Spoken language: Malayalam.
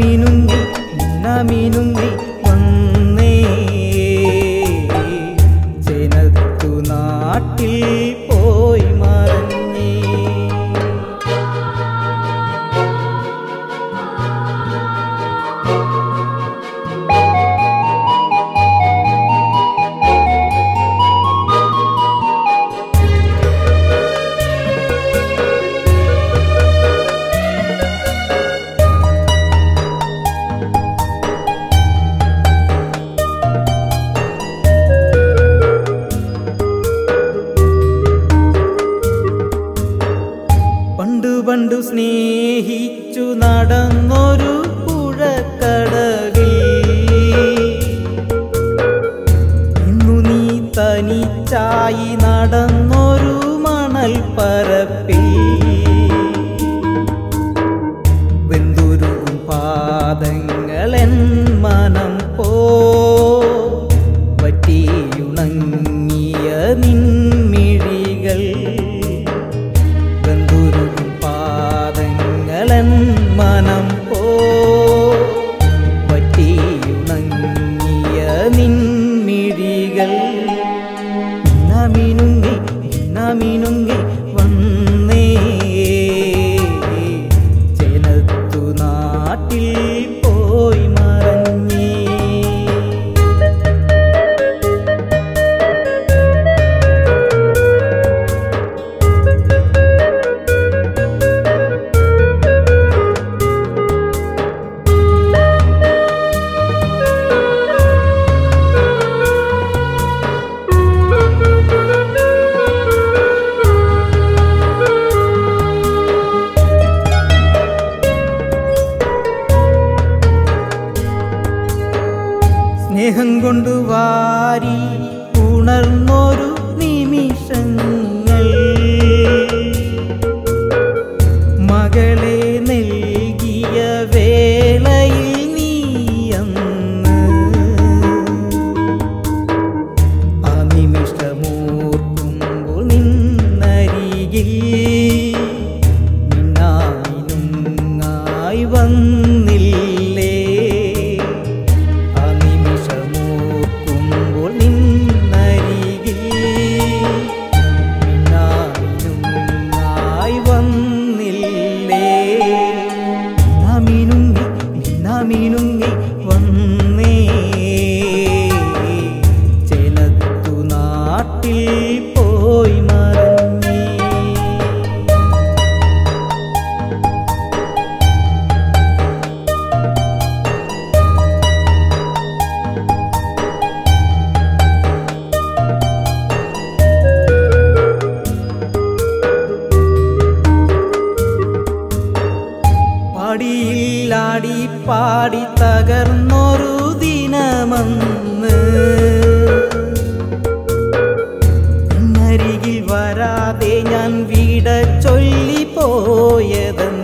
മിനുങ്ങി മിനുങ്ങി വന്നേ ജനത്തു നാട്ടിൽ പോയി മറഞ്ഞേ പണ്ടു പണ്ടു സ്നേഹിച്ചു നടന്നൊരു പുഴക്കടവിൽ ഇന്നു നീ തനിച്ചായി നടന്നൊരു മണൽ പരപ്പിൽ വെന്തുരുകും പാദങ്ങളെൻ മനം പോ പറ്റിയുണങ്ങിയ നിൻമിഴികൾ വെന്തുരുകും പാദങ്ങളൻ മനം പോ പറ്റിയുണങ്ങിയ നിൻമിഴികൾ മിനുങ്ങി മിനുങ്ങി വന്നേ ജനത്തു നാട്ടിൽ പോയി മറഞ്ഞേ സ്നേഹം കൊണ്ട് വാരി ഉണർന്നൊരു നിമിഷങ്ങൾ മകളെ നൽകിയ വേളയിൽ നീ അന്ന് ആ നിമിഷമോർക്കുമ്പോൾ നിന്നരികിൽ മിന്നാമിനുങ്ങായി വന്നില്ലേ ആ നിമിഷമോർക്കുമ്പോൾ നിന്നരികിൽ മിന്നാമിനുങ്ങായി വന്നില്ലേ മിന്നാമിനുങ്ങി മിന്നാമിനുങ്ങി വന്നേ ജനത്തു നാട്ടിൽ പോയി മറഞ്ഞേ പാടിയില്ലാടി പാടി തകർന്നൊരു ദിനമന്ന് അരികിൽ വരാതെ ഞാൻ വീട ചൊല്ലി പോയതെന്ന്